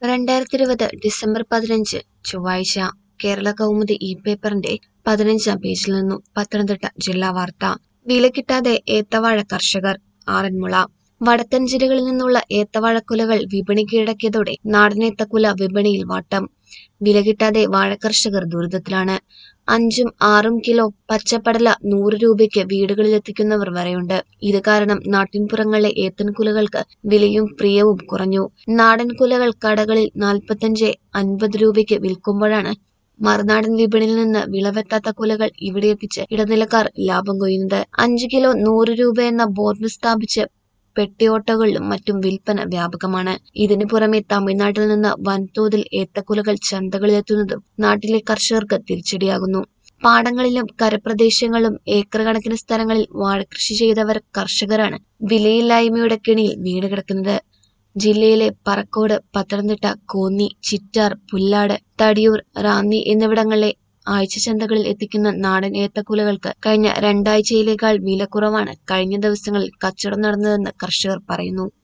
രണ്ടായിരത്തി ഇരുപത് ഡിസംബർ പതിനഞ്ച് ചൊവ്വാഴ്ച കേരള കൗമുദി ഇ പേപ്പറിന്റെ പതിനഞ്ചാം പേജിൽ നിന്നും പത്തനംതിട്ട ജില്ലാ വാർത്ത വില കിട്ടാതെ ഏത്തവാഴ കർഷകർ ആറന്മുള വടക്കൻ ജില്ലകളിൽ നിന്നുള്ള ഏത്തവാഴക്കുലകൾ വിപണി കീഴടക്കിയതോടെ നാടൻ ഏത്തക്കുല വിപണിയിൽ വാട്ടം വില കിട്ടാതെ വാഴക്കർഷകർ ദുരിതത്തിലാണ് അഞ്ചും ആറും കിലോ പച്ചപ്പടല നൂറ് രൂപയ്ക്ക് വീടുകളിലെത്തിക്കുന്നവർ വരെയുണ്ട് ഇത് കാരണം നാട്ടിൻപുറങ്ങളിലെ ഏത്തൻകുലകൾക്ക് വിലയും പ്രിയവും കുറഞ്ഞു നാടൻ കുലകൾ കടകളിൽ നാൽപ്പത്തഞ്ച് അൻപത് രൂപയ്ക്ക് വിൽക്കുമ്പോഴാണ് മറുനാടൻ വിപണിയിൽ നിന്ന് വിളവെത്താത്ത കുലകൾ ഇവിടെ എത്തിച്ച് ഇടനിലക്കാർ ലാഭം കൊയ്യുന്നത് അഞ്ചു കിലോ നൂറ് രൂപ എന്ന ബോർഡ് സ്ഥാപിച്ച് പെട്ടിയോട്ടകളിലും മറ്റും വിൽപ്പന വ്യാപകമാണ് ഇതിനു പുറമെ തമിഴ്നാട്ടിൽ നിന്ന് വൻതോതിൽ ഏത്തക്കുലകൾ ചന്തകളിലെത്തുന്നതും നാട്ടിലെ കർഷകർക്ക് തിരിച്ചടിയാകുന്നു പാടങ്ങളിലും കരപ്രദേശങ്ങളിലും ഏക്കർ കണക്കിന് സ്ഥലങ്ങളിൽ വാഴകൃഷി ചെയ്തവർ കർഷകരാണ് വിലയില്ലായ്മയുടെ കെണിയിൽ വീണ് കിടക്കുന്നത് ജില്ലയിലെ പറക്കോട് പത്തനംതിട്ട കോന്നി ചിറ്റാർ പുല്ലാട് തടിയൂർ റാന്നി എന്നിവിടങ്ങളിലെ ആഴ്ച ചന്തകളിൽ എത്തിക്കുന്ന നാടൻ ഏത്തക്കുലകൾക്ക് കഴിഞ്ഞ രണ്ടാഴ്ചയിലേക്കാൾ വില കുറവാണ് കഴിഞ്ഞ ദിവസങ്ങളിൽ കച്ചവടം നടന്നതെന്ന് കർഷകർ പറയുന്നു